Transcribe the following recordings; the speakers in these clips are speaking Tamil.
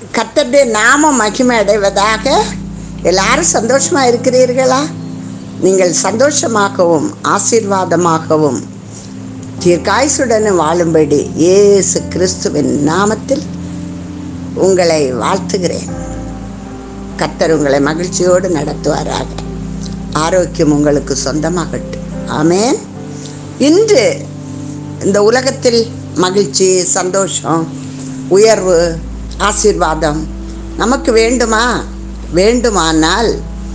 கர்த்தருடைய நாம மகிமை அடைவதாக எல்லாரும் சந்தோஷமா இருக்கிறீர்களா நீங்கள் சந்தோஷமாகவும் ஆசீர்வாதமாகவும் தீர்க்காயுசுடன் வாழும்படி இயேசு கிறிஸ்துவின் நாமத்தில் உங்களை வாழ்த்துகிறேன் கர்த்தர் உங்களை மகிழ்ச்சியோடு நடத்துவாராக ஆரோக்கியம் உங்களுக்கு சொந்தமாகட்டும் ஆமென் இன்று இந்த உலகத்தில் மகிழ்ச்சி சந்தோஷம் உயர்வு ஆசீர்வாதம் நமக்கு வேண்டுமா வேண்டுமானால்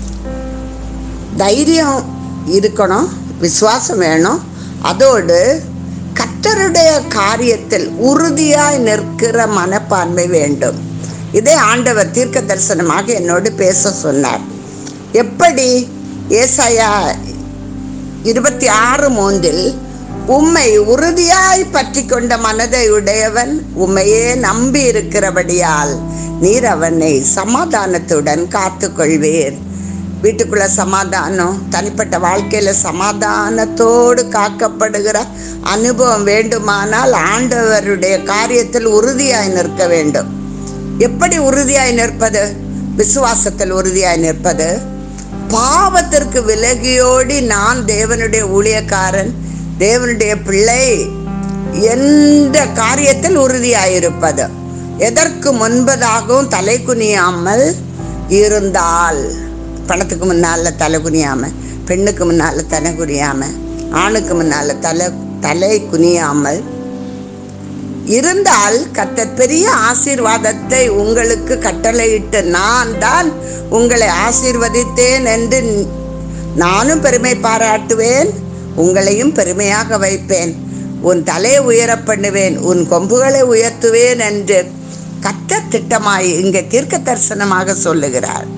தைரியம் இருக்கணும் விசுவாசம் வேணும் அதோடு கர்த்தருடைய காரியத்தில் உறுதியாய் நிற்கிற மனப்பான்மை வேண்டும் இதே ஆண்டவர் தீர்க்க தரிசனமாக என்னோடு பேச சொன்னார் எப்படி ஏசாயா இருபத்தி ஆறு மூன்றில் உம்மை உறுதியாய் பற்றி கொண்ட மனதை உடையவன் உம்மையே நம்பி இருக்கிறபடியால் நீர் அவனை சமாதானத்துடன் காத்து கொள்வீர் வீட்டுக்குள்ள சமாதானம் தனிப்பட்ட வாழ்க்கையில சமாதானத்தோடு காக்கப்படுகிற அனுபவம் வேண்டுமானால் ஆண்டவருடைய காரியத்தில் உறுதியாய் நிற்க வேண்டும் எப்படி உறுதியாய் நிற்பது விசுவாசத்தில் உறுதியாய் நிற்பது பாவத்திற்கு விலகியோடி நான் தேவனுடைய ஊழியக்காரன் தேவனுடைய பிள்ளை என்ற காரியத்தில் உறுதியாயிருப்பது எதற்கு முன்பதாகவும் தலை குனியாமல் இருந்தால் பணத்துக்கு முன்னால தலை குனியாம பெண்ணுக்கு முன்னால தலை குனியாம ஆணுக்கு முன்னால தலை தலை குனியாமல் இருந்தால் கர்த்தர் பெரிய ஆசீர்வாதத்தை உங்களுக்கு கட்டளையிட்டு நான் தான் உங்களை ஆசீர்வதித்தேன் என்று நானும் பெருமை பாராட்டுவேன் உங்களையும் பெருமையாக வைப்பேன் உன் தலையை உயர பண்ணுவேன் உன் கொம்புகளை உயர்த்துவேன் என்று கத்த திட்டமாய் இங்கே தீர்க்க தரிசனமாக சொல்லுகிறார்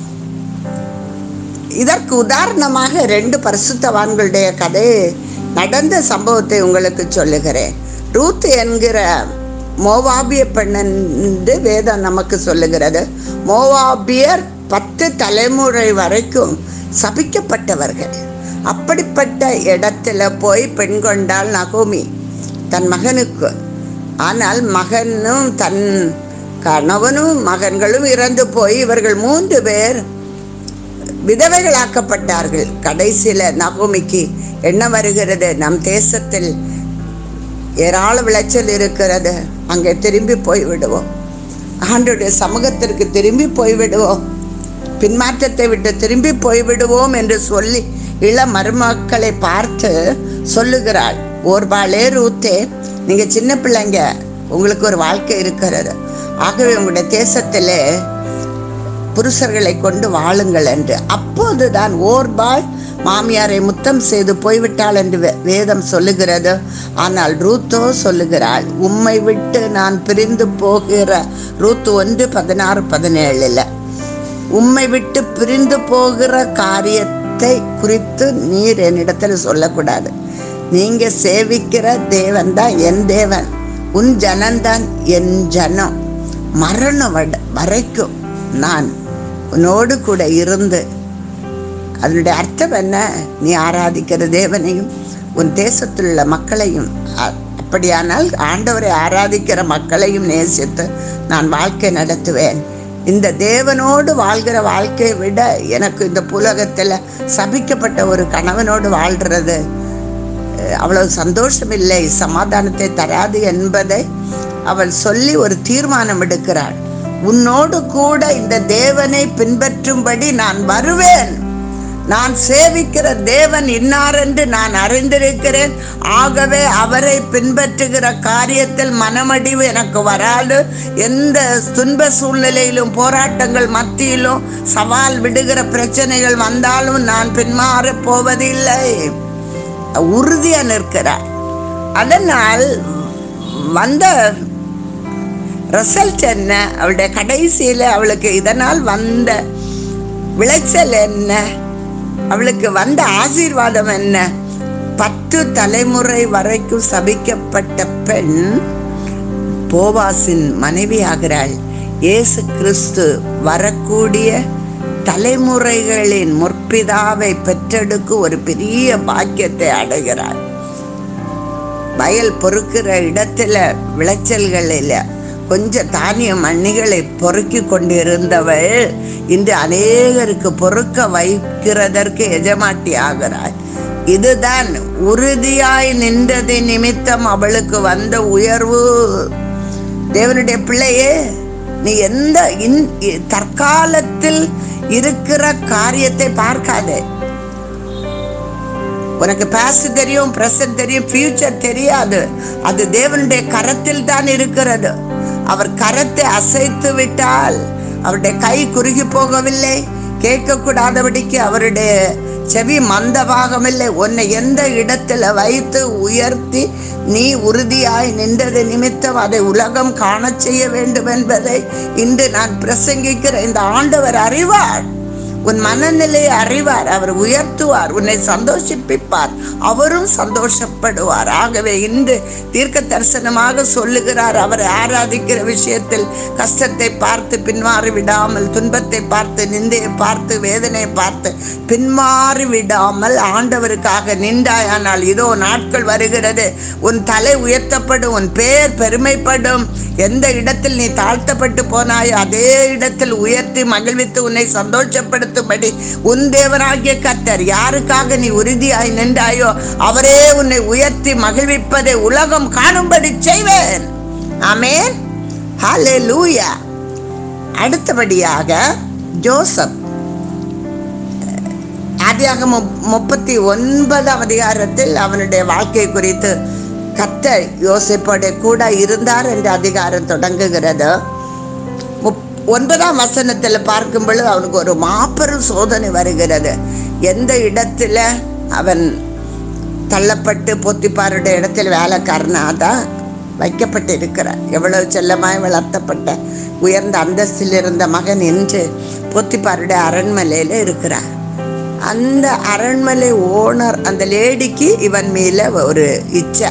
இதற்கு உதாரணமாக ரெண்டு பரிசுத்தவான்களுடைய கதை நடந்த சம்பவத்தை உங்களுக்கு சொல்லுகிறேன் ரூத் என்கிற மோவாபிய பெண் என்று வேதம் நமக்கு சொல்லுகிறது மோவாபியர் பத்து தலைமுறை வரைக்கும் சபிக்கப்பட்டவர்கள் அப்படிப்பட்ட இடத்துல போய் பெண் கொண்டாள் நகோமி தன் மகனுக்கு ஆனால் மகனும் தன் கணவனும் மகன்களும் இறந்து போய் இவர்கள் மூன்று பேர் விதவைகளாக்கப்பட்டார்கள் கடைசியில் நகோமிக்கு என்ன வருகிறது நம் தேசத்தில் ஏராள விளைச்சல் இருக்கிறது அங்கே திரும்பி போய் விடுவோம் ஆண்டுடைய சமூகத்திற்கு திரும்பி போய் விடுவோம் பின்மாற்றத்தை விட்டு திரும்பி போய்விடுவோம் என்று சொல்லி இள மருமக்களை பார்த்து சொல்லுகிறாள் ஓர்பாளே ரூத்தே நீங்க சின்ன பிள்ளைங்க உங்களுக்கு ஒரு வாழ்க்கை இருக்கிறது ஆகவே உங்களுடைய தேசத்திலே புருஷர்களை கொண்டு வாழுங்கள் என்று அப்போதுதான் ஓர்பாள் மாமியாரை முத்தம் செய்து போய்விட்டாள் என்று வே- வேதம் சொல்லுகிறது ஆனால் ரூத்தோ சொல்லுகிறாள் உம்மை விட்டு நான் பிரிந்து போகிற ரூத் ஒன்று பதினாறு பதினேழுல உம்மை விட்டு பிரிந்து போகிற காரியத்தை குறித்து நீர் என்னிடத்தில் சொல்லக்கூடாது நீங்க சேவிக்கிற தேவன் தான் என் தேவன் உன் ஜனம்தான் என் ஜனம் மரணம் வட- வரைக்கும் நான் உன்னோடு கூட இருந்து அதனுடைய அர்த்தம் என்ன நீ ஆராதிக்கிற தேவனையும் உன் தேசத்தில் உள்ள மக்களையும் அ- அப்படியானால் ஆண்டவரை ஆராதிக்கிற மக்களையும் நேசித்து நான் வாழ்க்கை நடத்துவேன் இந்த தேவனோடு வாழ்கிற வாழ்க்கையை விட எனக்கு இந்த புலகத்தில் சபிக்கப்பட்ட ஒரு கணவனோடு வாழ்கிறது அஹ், அவ்வளவு சந்தோஷம் இல்லை சமாதானத்தை தராது என்பதை அவள் சொல்லி ஒரு தீர்மானம் எடுக்கிறாள் உன்னோடு கூட இந்த தேவனை பின்பற்றும்படி நான் வருவேன் நான் சேவிக்கிற தேவன் இன்னார் என்று நான் அறிந்திருக்கிறேன் ஆகவே அவரை பின்பற்றுகிற காரியத்தில் மனமடிவு எனக்கு வராது எந்த துன்ப சூழ்நிலையிலும் போராட்டங்கள் மத்தியிலும் சவால் விடுகிற பிரச்சனைகள் வந்தாலும் நான் பின்மாற போவதில்லை உறுதியா நிற்கிறார் அதனால் வந்த ரிசல்ட் என்ன அவளுடைய கடைசியில் அவளுக்கு இதனால் வந்த விளைச்சல் என்ன அவளுக்கு வந்த ஆசீர்வாதம் என்ன பத்து தலைமுறை வரைக்கும் சபிக்கப்பட்ட பெண் போவாசின் மனைவி ஆகிறாள் இயேசு கிறிஸ்து வரக்கூடிய தலைமுறைகளின் முற்பிதாவை பெற்றெடுக்கும் ஒரு பெரிய பாக்கியத்தை அடைகிறாள் வயல் பொறுக்கிற இடத்துல விளைச்சல்களில் கொஞ்ச தானிய மண்ணிகளை பொறுக்கி கொண்டிருந்தவள் இன்று அநேகருக்கு பொறுக்க வைக்கிறதற்கு எஜமாட்டி ஆகிறாள் இதுதான் உறுதியாய் நின்றது நிமித்தம் அவளுக்கு வந்த உயர்வு தேவனுடைய பிள்ளையே நீ எந்த இன் இ- தற்காலத்தில் இருக்கிற காரியத்தை பார்க்காதே உனக்கு பாஸ்ட் தெரியும் பிரசன்ட் தெரியும் ஃபியூச்சர் தெரியாது அது தேவனுடைய கரத்தில் தான் இருக்கிறது அவர் கரத்தை அசைத்து விட்டால் அவருடைய கை குறுகி போகவில்லை கேட்கக்கூடாதபடிக்கு அவருடைய செவி மந்தபாகமில்லை உன்னை எந்த இடத்துல வைத்து உயர்த்தி நீ உறுதியாய் நின்றது நிமித்தம் அதை உலகம் காணச் செய்ய வேண்டும் என்பதை இன்று நான் பிரசங்கிக்கிற இந்த ஆண்டவர் அறிவார் உன் மனநிலையை அறிவார் அவர் உயர்த்துவார் உன்னை சந்தோஷிப்பிப்பார் அவரும் சந்தோஷப்படுவார் ஆகவே இன்று தீர்க்க தரிசனமாக சொல்லுகிறார் அவரை ஆராதிக்கிற விஷயத்தில் கஷ்டத்தை பார்த்து பின்மாறி விடாமல் துன்பத்தை பார்த்து நிந்தையை பார்த்து வேதனையை பார்த்து பின்மாறி விடாமல் ஆண்டவருக்காக நின்றாயானால் இதோ நாட்கள் வருகிறது உன் தலை உயர்த்தப்படும் உன் பேர் பெருமைப்படும் எந்த இடத்தில் நீ தாழ்த்தப்பட்டு போனாயோ அதே இடத்தில் உயர்த்தி மகிழ்வித்து உன்னை சந்தோஷப்படுத்தும்படி உன் தேவனாகிய கர்த்தர் யாருக்காக நீ உறுதியாய் நின்றாயோ அவரே உன்னை உயர்த்தி மகிழ்விப்பதை உலகம் காணும்படி செய்வேன் ஆமென் ஹalleluya அடுத்தபடியாக ஜோசப் ஆதியாகமம் முப்பத்தி ஒன்பதாம் அதிகாரத்தில் அவனுடைய வாழ்க்கை குறித்து கர்த்தர் யோசிப்போட கூட இருந்தார் என்ற அதிகாரம் தொடங்குகிறது முப் ஒன்பதாம் வசனத்தில் பார்க்கும் பொழுது அவனுக்கு ஒரு மாபெரும் சோதனை வருகிறது எந்த இடத்துல அவன் தள்ளப்பட்டு பொத்திப்பாருடைய இடத்தில் வேலைக்காரனாக தான் வைக்கப்பட்டிருக்கிறார் எவ்வளவு செல்லமாய் வளர்த்தப்பட்ட உயர்ந்த அந்தஸ்தில் இருந்த மகன் என்று பொத்திப்பாருடைய அரண்மனையில் இருக்கிறார் அந்த அரண்மனை ஓனர் அந்த லேடிக்கு இவன் மேல ஒரு இச்சை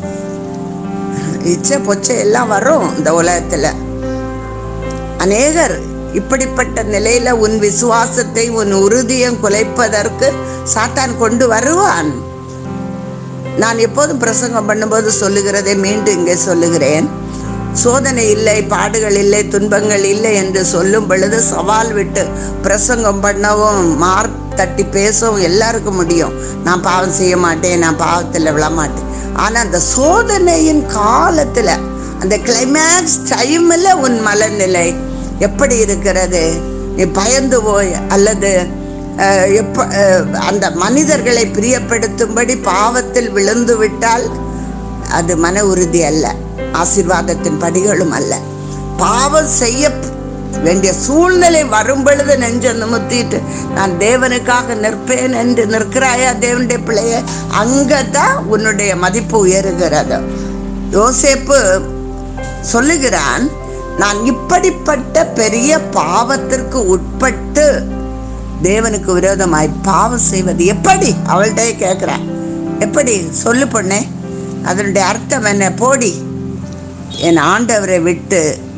இச்சை பொச்சை எல்லாம் வரும் இந்த உலகத்துல அநேகர் இப்படிப்பட்ட நிலையில உன் விசுவாசத்தை உன் உறுதியம் குலைப்பதற்கு சாத்தான் கொண்டு வருவான் நான் எப்போதும் பிரசங்கம் பண்ணும்போது சொல்லுகிறதை மீண்டும் இங்கே சொல்லுகிறேன் சோதனை இல்லை பாடுகள் இல்லை துன்பங்கள் இல்லை என்று சொல்லும் பொழுது சவால் விட்டு பிரசங்கம் பண்ணவும் மார்க் தட்டி பேசவும் எல்லாருக்கும் முடியும் நான் பாவம் செய்ய மாட்டேன் நான் பாவத்தில் விழமாட்டேன் ஆனால் அந்த சோதனையின் காலத்தில் அந்த கிளைமேக்ஸ் டைமில் உன் மனநிலை எப்படி இருக்கிறது நீ பயந்து போய் அல்லது அஹ், எப்ப அஹ், அந்த மனிதர்களை பிரியப்படுத்தும்படி பாவத்தில் விழுந்து விட்டால் அது மன உறுதி அல்ல ஆசீர்வாதத்தின் படிகளும் அல்ல பாவம் செய்ய வேண்டிய சூழ்நிலை வரும் பொழுது நெஞ்ச நிமித்திட்டு நான் தேவனுக்காக நிற்பேன் என்று நிற்கிறாயா தேவனுடைய பிள்ளைய அங்கதான் உன்னுடைய மதிப்பு உயருகிறது யோசேப்பு சொல்லுகிறான் நான் இப்படிப்பட்ட பெரிய பாவத்திற்கு உட்பட்டு தேவனுக்கு விரோதமாய் பாவம் செய்வது எப்படி அவள்கிட்ட கேட்குறான் எப்படி சொல்லு பொண்ணே அதனுடைய அர்த்தம் என்ன போடி என் ஆண்டவரை விட்டு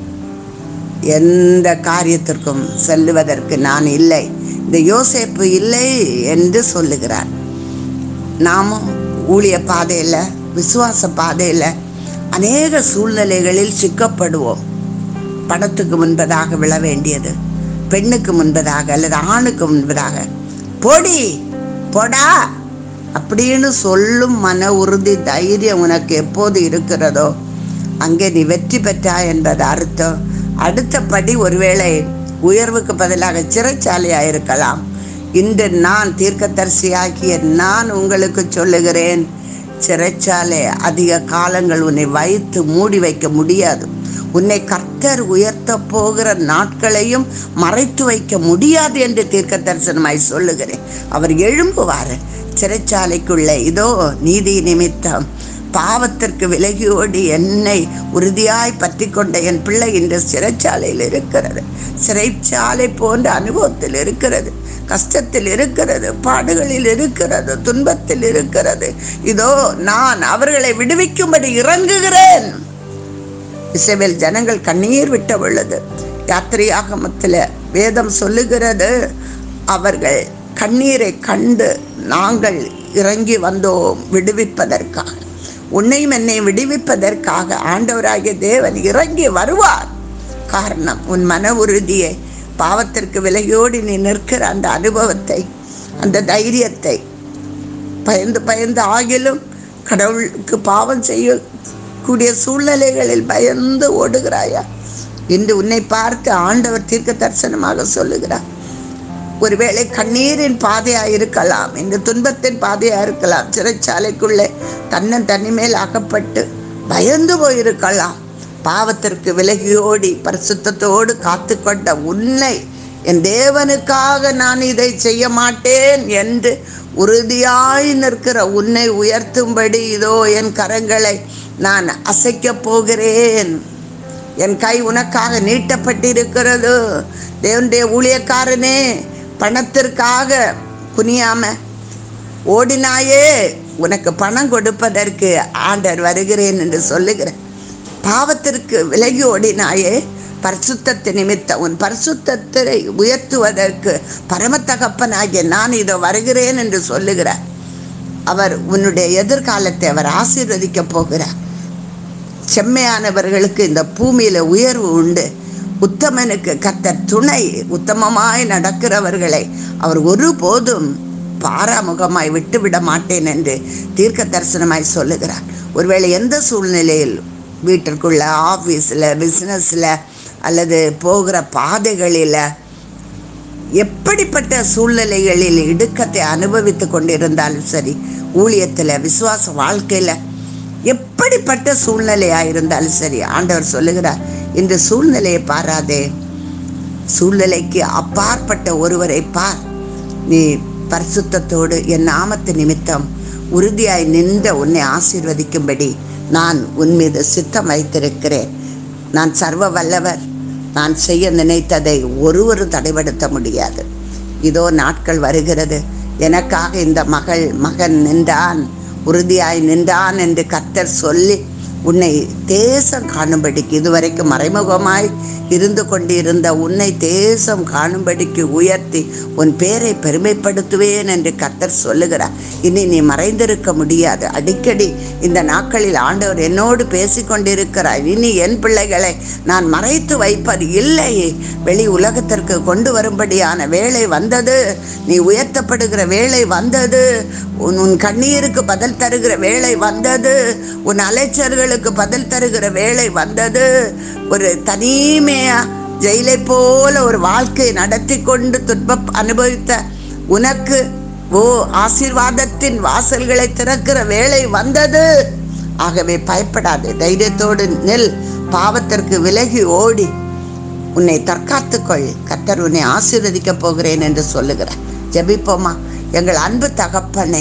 எந்த காரியத்திற்கும் செல்லுவதற்கு நான் இல்லை இந்த யோசேப்பு இல்லை என்று சொல்லுகிறார் நாமும் ஊழிய பாதையில் விசுவாச பாதையில் அநேக சூழ்நிலைகளில் சிக்கப்படுவோம் பணத்துக்கு முன்பதாக விழ வேண்டியது பெண்ணுக்கு முன்பதாக அல்லது ஆணுக்கு முன்பதாக போடி போடா அப்படின்னு சொல்லும் மன உறுதி தைரியம் உனக்கு எப்போது இருக்கிறதோ அங்கே நீ வெற்றி பெற்றாய் என்பது அர்த்தம் அடுத்தபடி ஒருவேளை உயர்வுக்கு பதிலாக சிறைச்சாலையாக இருக்கலாம் இன்று நான் தீர்க்கதரிசியாகிய நான் உங்களுக்கு சொல்லுகிறேன் சிறைச்சாலை அதிக காலங்கள் உன்னை வைத்து மூடி வைக்க முடியாது உன்னை கர்த்தர் உயர்த்த போகிற நாட்களையும் மறைத்து வைக்க முடியாது என்று தீர்க்க தரிசனமாய் சொல்லுகிறேன் அவர் எழும்புவார் சிறைச்சாலைக்குள்ளே இதோ நீதி நிமித்தம் பாவத்திற்கு விலகி ஓடி என்னை உறுதியாய் பற்றி கொண்ட என் பிள்ளை இந்த சிறைச்சாலையில் இருக்கிறது சிறைச்சாலை போன்ற அனுபவத்தில் இருக்கிறது கஷ்டத்தில் இருக்கிறது பாடுகளில் இருக்கிறது துன்பத்தில் இருக்கிறது இதோ நான் அவர்களை விடுவிக்கும்படி இறங்குகிறேன் இஸ்ரவேல் ஜனங்கள் கண்ணீர் விட்ட பொழுது யாத்திரையாகமத்தில் வேதம் சொல்லுகிறது அவர்கள் கண்ணீரை கண்டு நாங்கள் இறங்கி வந்தோம் விடுவிப்பதற்காக உன்னையும் என்னை விடுவிப்பதற்காக ஆண்டவராகிய தேவன் இறங்கி வருவார் காரணம் உன் மன உறுதியை பாவத்திற்கு விலகியோடி நீ நிற்கிற அந்த அனுபவத்தை அந்த தைரியத்தை பயந்து பயந்து ஆகிலும் கடவுளுக்கு பாவம் செய்யக்கூடிய சூழ்நிலைகளில் பயந்து ஓடுகிறாயா இன்று உன்னை பார்த்து ஆண்டவர் தீர்க்க தரிசனமாக சொல்லுகிறார் ஒருவேளை கண்ணீரின் பாதையா இருக்கலாம் இந்த துன்பத்தின் பாதையா இருக்கலாம் சிறைச்சாலைக்குள்ளே தன்னன் தனிமேல் அகப்பட்டு பயந்து போயிருக்கலாம் பாவத்திற்கு விலகியோடி பரிசுத்தத்தோடு காத்து கொண்ட உன்னை என் தேவனுக்காக நான் இதை செய்ய மாட்டேன் என்று உறுதியாய் நிற்கிற உன்னை உயர்த்தும்படி இதோ என் கரங்களை நான் அசைக்கப் போகிறேன் என் கை உனக்காக நீட்டப்பட்டிருக்கிறது தேவனுடைய ஊழியக்காரனே பணத்திற்காக குனியாம ஓடினாயே உனக்கு பணம் கொடுப்பதற்கு ஆண்டர் வருகிறேன் என்று சொல்லுகிறேன் பாவத்திற்கு விலகி ஓடினாயே பரிசுத்தத்தை நிமித்த உன் பரிசுத்தத்தை உயர்த்துவதற்கு பரமத்தகப்பனாகிய நான் இதோ வருகிறேன் என்று சொல்லுகிறார் அவர் உன்னுடைய எதிர்காலத்தை அவர் ஆசீர்வதிக்க போகிறார் செம்மையானவர்களுக்கு இந்த பூமியில உயர்வு உண்டு உத்தமனுக்கு கத்தர் துணை உத்தமமாய் நடக்கிறவர்களை அவர் ஒருபோதும் பாராமுகமாய் விட்டுவிட மாட்டேன் என்று தீர்க்க தரிசனமாய் சொல்லுகிறார் ஒருவேளை எந்த சூழ்நிலையில் வீட்டிற்குள்ள ஆஃபீஸில் பிஸ்னஸில் அல்லது போகிற பாதைகளில் எப்படிப்பட்ட சூழ்நிலைகளில் இடுக்கத்தை அனுபவித்து கொண்டிருந்தாலும் சரி ஊழியத்தில் விசுவாச வாழ்க்கையில் எப்படிப்பட்ட சூழ்நிலையாக இருந்தாலும் சரி ஆண்டவர் சொல்லுகிறார் இந்த சூழ்நிலையை பாராதே சூழ்நிலைக்கு அப்பாற்பட்ட ஒருவரை பார் நீ பரிசுத்தத்தோடு என் நாமத்து நிமித்தம் உறுதியாய் நின்ற உன்னை ஆசீர்வதிக்கும்படி நான் உன் மீது சித்தம் வைத்திருக்கிறேன் நான் சர்வ வல்லவர் நான் செய்ய நினைத்ததை ஒருவரும் தடைபடுத்த முடியாது இதோ நாட்கள் வருகிறது எனக்காக இந்த மகள் மகன் நின்றான் உறுதியாய் நின்றான் என்று கர்த்தர் சொல்லி உன்னை தேசம் காணும்படிக்கு இதுவரைக்கும் மறைமுகமாய் இருந்து கொண்டிருந்த உன்னை தேசம் காணும்படிக்கு உயர்த்தி உன் பேரை பெருமைப்படுத்துவேன் என்று கர்த்தர் சொல்லுகிறார் இனி நீ மறைந்திருக்க முடியாது அடிக்கடி இந்த நாட்களில் ஆண்டவர் என்னோடு பேசிக்கொண்டிருக்கிறார் இனி என் பிள்ளைகளை நான் மறைத்து வைப்பது இல்லை வெளி உலகத்திற்கு கொண்டு வரும்படியான வேலை வந்தது நீ உயர்த்தப்படுகிற வேலை வந்தது உன் உன் கண்ணீருக்கு பதில் தருகிற வேலை வந்தது உன் அலைச்சல்களுக்கு பதில் தருகிற வேலை வந்தது ஒரு தனிமையா ஜெயிலை போல ஒரு வாழ்க்கை நடத்தி கொண்டு துன்பம் அனுபவித்த உனக்கு ஓ ஆசீர்வாதத்தின் வாசல்களை திறக்கிற வேலை வந்தது ஆகவே பயப்படாதே தைரியத்தோடு நெல் பாவத்திற்கு விலகி ஓடி உன்னை தற்காத்துக்கொள் கர்த்தர் உன்னை ஆசீர்வதிக்க போகிறேன் என்று சொல்லுகிறார் ஜெபிப்போமா எங்கள் அன்பு தகப்பனே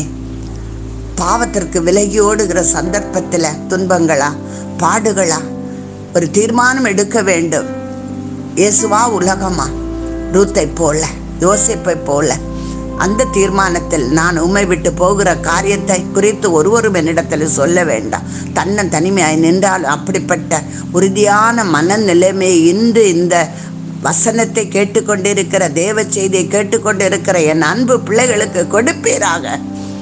பாவத்திற்கு விலகி ஓடுகிற சந்தர்ப்பத்தில் துன்பங்களா பாடுகளா ஒரு தீர்மானம் எடுக்க வேண்டும் இயேசுவா உலகமா ரூத்தை போல யோசிப்பை போல அந்த தீர்மானத்தில் நான் உம்மை விட்டு போகிற காரியத்தை குறித்து ஒருவரும் என்னிடத்தில் சொல்ல வேண்டாம் தன்னன் தனிமையாய் நின்றாலும் அப்படிப்பட்ட உறுதியான மனநிலைமை இன்று இந்த வசனத்தை கேட்டுக்கொண்டிருக்கிற தேவ செய்தியை கேட்டுக்கொண்டிருக்கிற என் அன்பு பிள்ளைகளுக்கு கொடுப்பீராக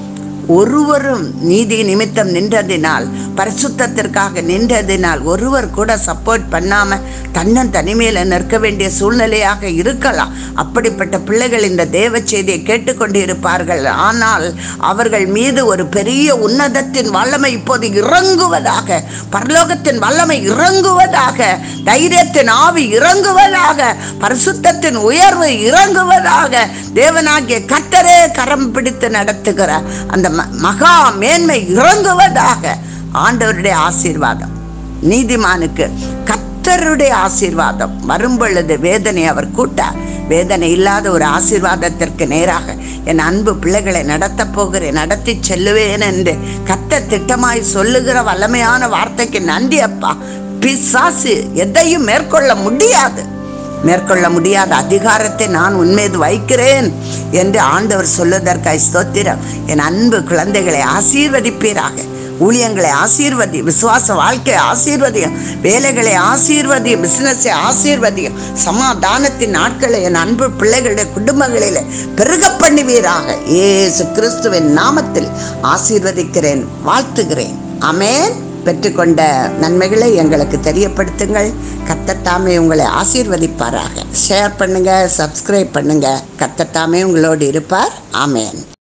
ஒருவரும் நீதி நிமித்தம் நின்றதினால் பரிசுத்தத்திற்காக நின்றதினால் ஒருவர் கூட சப்போர்ட் பண்ணாம தன்னன் தனிமையில நிற்க வேண்டிய சூழ்நிலையாக இருக்கலாம் அப்படிப்பட்ட பிள்ளைகள் இந்த தேவ செய்தியை கேட்டுக்கொண்டு இருப்பார்கள் ஆனால் அவர்கள் மீது ஒரு பெரிய உன்னதத்தின் வல்லமை இப்போது இறங்குவதாக பரலோகத்தின் வல்லமை இறங்குவதாக தைரியத்தின் ஆவி இறங்குவதாக பரிசுத்தத்தின் உயர்வு இறங்குவதாக தேவனாகிய கத்தரே கரம் பிடித்து நடத்துகிறார் அந்த ம- மகா மேன்மை இறங்குவதாக ஆண்டவருடைய ஆசீர்வாதம் நீதிமானுக்கு கத்தருடைய ஆசீர்வாதம் வரும் பொழுது வேதனை அவர் கூட்டார் வேதனை இல்லாத ஒரு ஆசீர்வாதத்திற்கு நேராக என் அன்பு பிள்ளைகளை நடத்தப் போகிறேன் நடத்தி செல்லுவேன் என்று கத்த திட்டமாய் சொல்லுகிற வல்லமையான வார்த்தைக்கு நன்றி அப்பா பிசாசு எதையும் மேற்கொள்ள முடியாது மேற்கொள்ள முடியாத அதிகாரத்தை நான் உன்மீது வைக்கிறேன் என்று ஆண்டவர் சொல்லுவதற்காய் ஸ்தோத்திரம் என் அன்பு குழந்தைகளை ஆசீர்வதிப்பீராக ஊழியங்களை ஆசீர்வதி விசுவாச வாழ்க்கை ஆசீர்வதியும் வேலைகளை ஆசீர்வதியும் பிசினஸை ஆசீர்வதியும் சமாதானத்தின் நாட்களை என் அன்பு பிள்ளைகளுடைய குடும்பங்களில் பெருக பண்ணுவீராக ஏசு கிறிஸ்துவின் நாமத்தில் ஆசீர்வதிக்கிறேன் வாழ்த்துகிறேன் அமேன் பெற்றுக்கொண்ட நன்மைகளை எங்களுக்கு தெரியப்படுத்துங்கள் கத்தத்தாமே உங்களை ஆசீர்வதிப்பாராக ஷேர் பண்ணுங்க சப்ஸ்கிரைப் பண்ணுங்க கத்தத்தாமே உங்களோடு இருப்பார் ஆமேன்